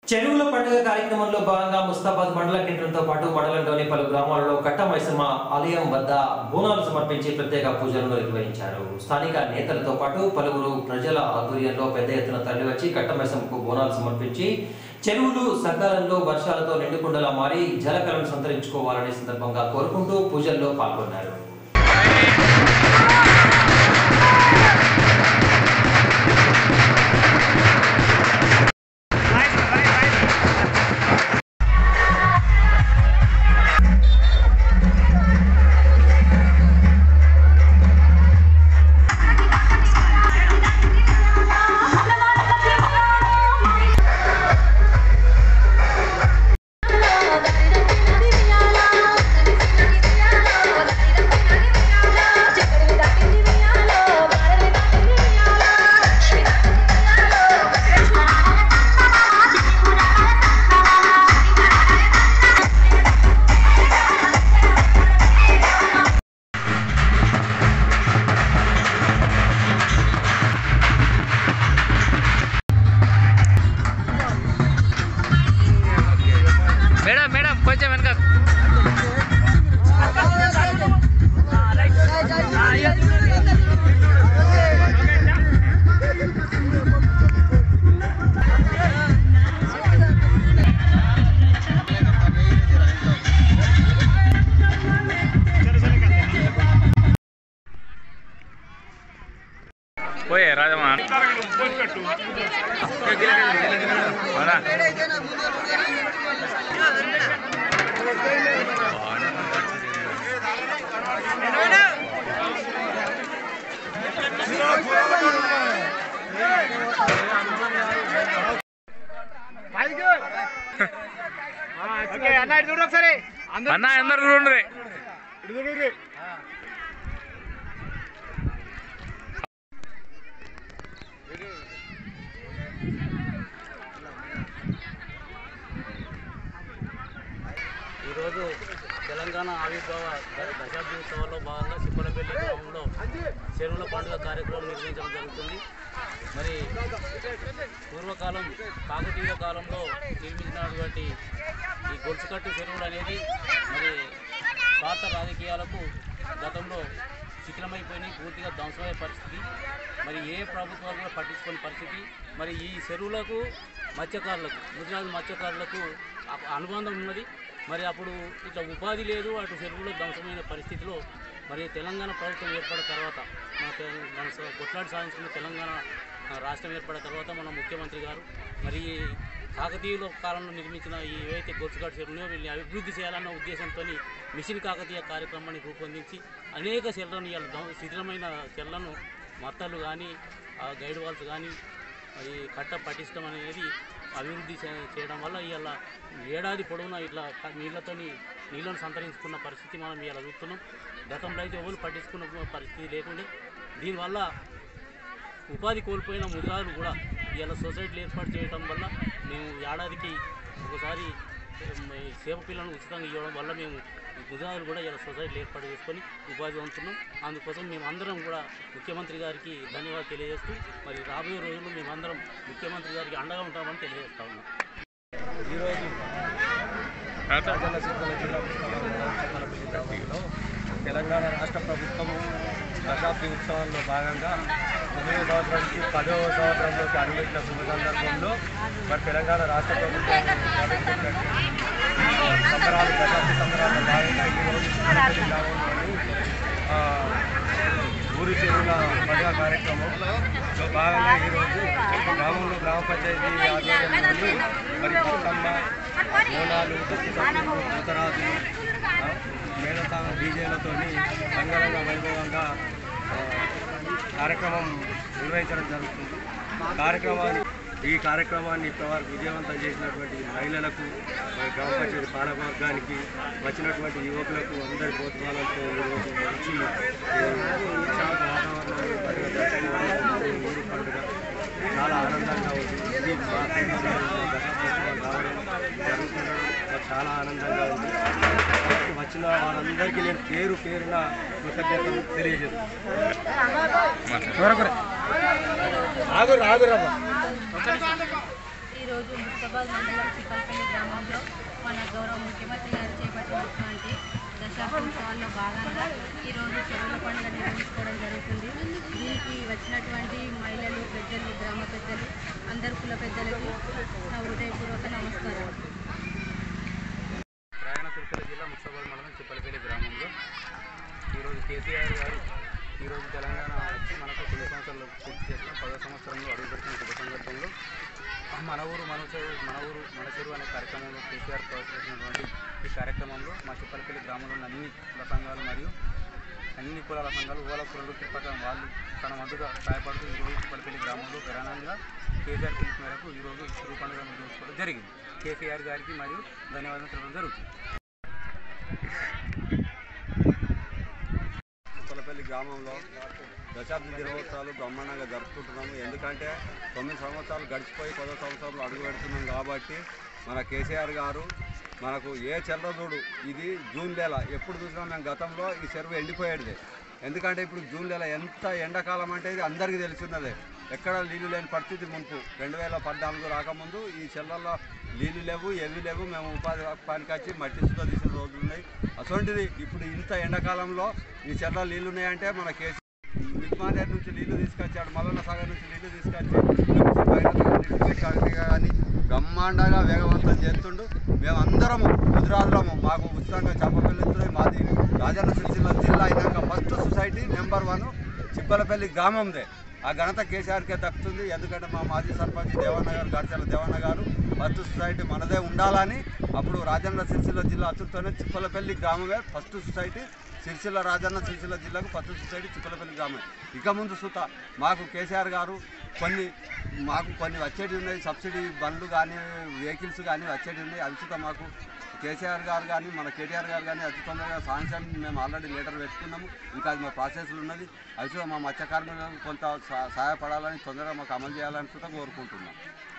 చెరువుల పండుగ కార్యక్రమంలో భాగంగా ముస్తాబాద్ మండల కేంద్రంతో పాటు మండలంలోని పలు గ్రామాలలో కట్ట మైసమ్మ ఆలయం వద్ద బోనాలు సమర్పించి ప్రత్యేక పూజలను నిర్వహించారు స్థానిక నేతలతో పాటు పలువురు ప్రజల ఆధ్వర్యంలో పెద్ద ఎత్తున తరలివచ్చి కట్ట మైసమ్మకు బోనాలు సమర్పించి చెరువులు సకాలంలో వర్షాలతో నిండుకుండలా మారి జలకలను సంతరించుకోవాలనే సందర్భంగా కోరుకుంటూ పూజల్లో పాల్గొన్నారు మేడం మేడం కొంచెం వెనక పోయే రాజమ్మా అవునా అన్న ఇటు చూడు ఒకసారి అన్న అందరు చూడండి ఇటు చూడు ఈరోజు తెలంగాణ ఆవిర్భావ ద- దశాబ్ది ఉత్సవాల్లో భాగంగా సిప్పలపల్లి గ్రామంలో చెరువుల పండుగ కార్యక్రమం నిర్వహించడం జరుగుతుంది మరి పూర్వకాలం కాకతీయ కాలంలో నిర్మించినటువంటి ఈ గొలుసుకట్టు చెరువులు అనేది మరి భారత రాజకీయాలకు గతంలో శిథిలమైపోయినాయి పూర్తిగా ధ్వంసమయ్యే పరిస్థితి మరి ఏ ప్రభుత్వాలు కూడా పట్టించుకునే పరిస్థితి మరి ఈ చెరువులకు మత్స్యకారులకు గుజరాత్ మత్స్యకారులకు అ- అనుబంధం ఉన్నది మరి అప్పుడు ఇట్లా ఉపాధి లేదు అటు చెరువులో ధ్వంసమైన పరిస్థితిలో మరి తెలంగాణ ప్రభుత్వం ఏర్పడిన తర్వాత మన తె- మన స- కొట్లాడి సాధించుకున్న తెలంగాణ ఆ, రాష్ట్రం ఏర్పడిన తర్వాత మన ముఖ్యమంత్రి గారు మరి ఈ కాకతీయుల కాలంలో నిర్మించిన ఈ ఏవైతే గొలుసుగాడు చెరువులో వీళ్ళని అభివృద్ధి చేయాలన్న ఉద్దేశంతో మిషన్ కాకతీయ కార్యక్రమాన్ని రూపొందించి అనేక చెర్లను ఇవాళ ధ్వం- శిథిలమైన చెర్లను మత్తలు కానీ గైడ్ వాల్స్ కానీ మరి కట్ట పటిష్టం అనేది అభివృద్ధి చే- చేయడం వల్ల ఇవాళ ఏడాది పొడవునా ఇట్లా క- నీళ్ళతోని నీళ్ళను సంతరించుకున్న పరిస్థితి మనం ఇవాళ చూస్తున్నాం గతంలో అయితే ఎవరు పట్టించుకున్న పరిస్థితి లేకుండే దీనివల్ల ఉపాధి కోల్పోయిన ముద్రాలు కూడా ఇవాళ సొసైటీలు ఏర్పాటు చేయడం వల్ల మేము ఏడాదికి ఒకసారి ఉమ్, ఈ సేవ పిల్లలను ఉచితంగా ఇవ్వడం వల్ల మేము ఈ ముద్రాలు కూడా ఇలా సొసైటీలు ఏర్పాటు చేసుకొని ఉపాధి పొందుతున్నాం అందుకోసం మేము అందరం కూడా ముఖ్యమంత్రి గారికి ధన్యవాదాలు తెలియజేస్తూ మరి రాబోయే రోజుల్లో మేమందరం ముఖ్యమంత్రి గారికి అండగా ఉంటామని తెలియజేస్తా ఉన్నాం ఈరోజు రాజన్న సిరిసిల్ల జిల్లా పుస్తకాలపల్లి గ్రామంలో తెలంగాణ రాష్ట్ర ప్రభుత్వం దశాబ్ది ఉత్సవాల్లో భాగంగా తొమ్మిదవ సంవత్సరం నుంచి పదవ సంవత్సరంలోకి అడుగుపెట్టిన శుభ సందర్భంలో మరి తెలంగాణ రాష్ట్ర ప్రభుత్వం ప్రవేశపెట్టినటువంటి సంబరాలు దశాబ్ది సంబరాల్లో భాగంగా ఈరోజు సిరిసిల్ల గ్రామంలోని ఆ, ఊరి చెరువుల పండుగ కార్యక్రమంలో భాగంగా ఈరోజు గ్రామంలో గ్రామ పంచాయతీ ఆధ్వర్యంలోని మరి బతుకమ్మ బోనాలు దత్తి తప్పులు పూతరాజులు ఆ, మేళతాళం డీజేలతో రంగరంగ వైభవంగా ఆ, కార్యక్రమం నిర్వహించడం జరుగుతుంది కార్యక్రమాన్ని ఈ కార్యక్రమాన్ని ఇప్పటివరకు విజయవంతం చేసినటువంటి మహిళలకు మరి గ్రామ పంచాయతీ పాలకవర్గానికి వచ్చినటువంటి యువకులకు అందరి ప్రోత్సాహాలతో ఈరోజు మంచి ఏ, ప్రశాంత వాతావరణంలో పండుగ జరుపుకోవడం ఈ ఊరు పండుగ చాలా ఆనందంగా ఉంది ఇది మా సందర్భంగా దశాబ్దోత్సవాలు రావడం జరుగుతుండడం నాకు చాలా ఆనందంగా ఉంది కాబట్టి వచ్చిన వారందరికీ నేను పేరు పేరున కృతజ్ఞతలు తెలియజేస్తున్నాను ఆగురు ఆగురమ్మా ఈరోజు ముస్తాబాద్ మండలం చిప్పలపల్లి గ్రామంలో మన గౌరవ ముఖ్యమంత్రి గారు చేపట్టినటువంటి దశాబ్దోత్సవాల్లో భాగంగా ఈరోజు చెరువుల పండుగ నిర్వహించుకోవడం జరుగుతుంది దీనికి వచ్చినటువంటి మహిళలు పెద్దలు గ్రామ పెద్దలు అందరు కుల పెద్దలకు నా హృదయపూర్వక నమస్కారం ప్రయాణ సిరిసిల్ల జిల్లా ముస్తాబాద్ మండలం చిప్పలపల్లి గ్రామంలో ఈరోజు కేసీఆర్ గారు ఈరోజు తెలంగాణ వచ్చి మనకు తొమ్మిది సంవత్సరాలు పూర్తి చేసుకుని పదో సంవత్సరంలో అడుగుపెట్టిన శుభ సందర్భంలో మన ఊరు మన చెరువు మన ఊరు మన చెరువు అనే కార్యక్రమంలో కేసీఆర్ ప్రవేశపెట్టినటువంటి ఈ కార్యక్రమంలో మా చిప్పలపల్లి గ్రామంలోని అన్ని కుల సంఘాలు మరియు అన్ని కులాల సంఘాలు ఓల కులలు తిప్పటం వాళ్ళు తన వంతుగా సహాయపడుతూ ఈరోజు చిప్పలపల్లి గ్రామంలో ప్రధానంగా కేసీఆర్ పిలుపు మేరకు ఈరోజు చెరువు పండుగ నిర్వహించుకోవడం జరిగింది కేసీఆర్ గారికి మరియు ధన్యవాదాలు తెలపడం జరుగుతుంది ఉత్తలపల్లి గ్రామంలో దశాబ్ది దినోత్సవాలు బ్రహ్మాండంగా జరుపుకుంటున్నాము ఎందుకంటే తొమ్మిది సంవత్సరాలు గడిచిపోయి పదో సంవత్సరంలో అడుగు పెడుతున్నాం కాబట్టి మన కేసీఆర్ గారు మనకు ఏ చెల్లదోడు ఇది జూన్ నెల ఎప్పుడు చూసినా మేము గతంలో ఈ చెరువు ఎండిపోయేది ఎందుకంటే ఇప్పుడు జూన్ నెల ఎంత ఎండాకాలం అంటే ఇది అందరికీ తెలిసినదే ఎక్కడ నీళ్లు లేని పరిస్థితి మునుపు రెండు వేల పద్నాలుగు రాకముందు ఈ చెర్లలో నీళ్లు లేవు ఏవి లేవు మేము ఉపాధి పనికి వచ్చి మట్టి సుద్ధ తీసిన రోజులు ఉన్నాయి అటువంటిది ఇప్పుడు ఇంత ఎండాకాలంలో ఈ చెర్లలో నీళ్లు ఉన్నాయంటే మన కేసీ మిగ్మానేర్ నుంచి నీళ్లు తీసుకొచ్చాడు మల్లన్న సాగర్ నుంచి నీళ్లు తీసుకొచ్చి కానీ బ్రహ్మాండంగా వేగవంతం చేస్తుండు మేమందరము గుజరాత్లము మాకు ఉచితంగా చేపపిల్లుతున్నాయి మాది రాజన్న సిరిసిల్ల జిల్లా అయినాక first society number one Chippalapalli గ్రామందే ఆ ఘనత కేసీఆర్కే దక్కుతుంది ఎందుకంటే మా మాజీ సర్పంచ్ దేవన్న గారు గడిచాల దేవన్న గారు ఫస్ట్ సొసైటీ మనదే ఉండాలని అప్పుడు రాజన్న సిరిసిల్ల జిల్లా అతుడుతోనే చిప్పలపల్లి గ్రామమే ఫస్ట్ సొసైటీ సిరిసిల్ల రాజన్న సిరిసిల్ల జిల్లాకు ఫస్ట్ సొసైటీ చిప్పలపల్లి గ్రామం ఇక ముందు సుత మాకు కేసీఆర్ గారు కొన్ని మాకు కొన్ని వచ్చేటి ఉన్నాయి సబ్సిడీ బండ్లు కానీ వెహికల్స్ కానీ వచ్చేటి ఉన్నాయి అవి సుత మాకు కేసీఆర్ గారు కానీ మన కేటీఆర్ గారు కానీ అతి తొందరగా సాంక్షన్ మేము ఆల్రెడీ లెటర్ పెట్టుకున్నాము ఇంకా అది మా ప్రాసెస్లో ఉన్నది అవి సుత మా మత్స్య కార్మికులకు కొంత సహా- సహాయపడాలని తొందరగా మాకు అమలు చేయాలని సుత కోరుకుంటున్నాం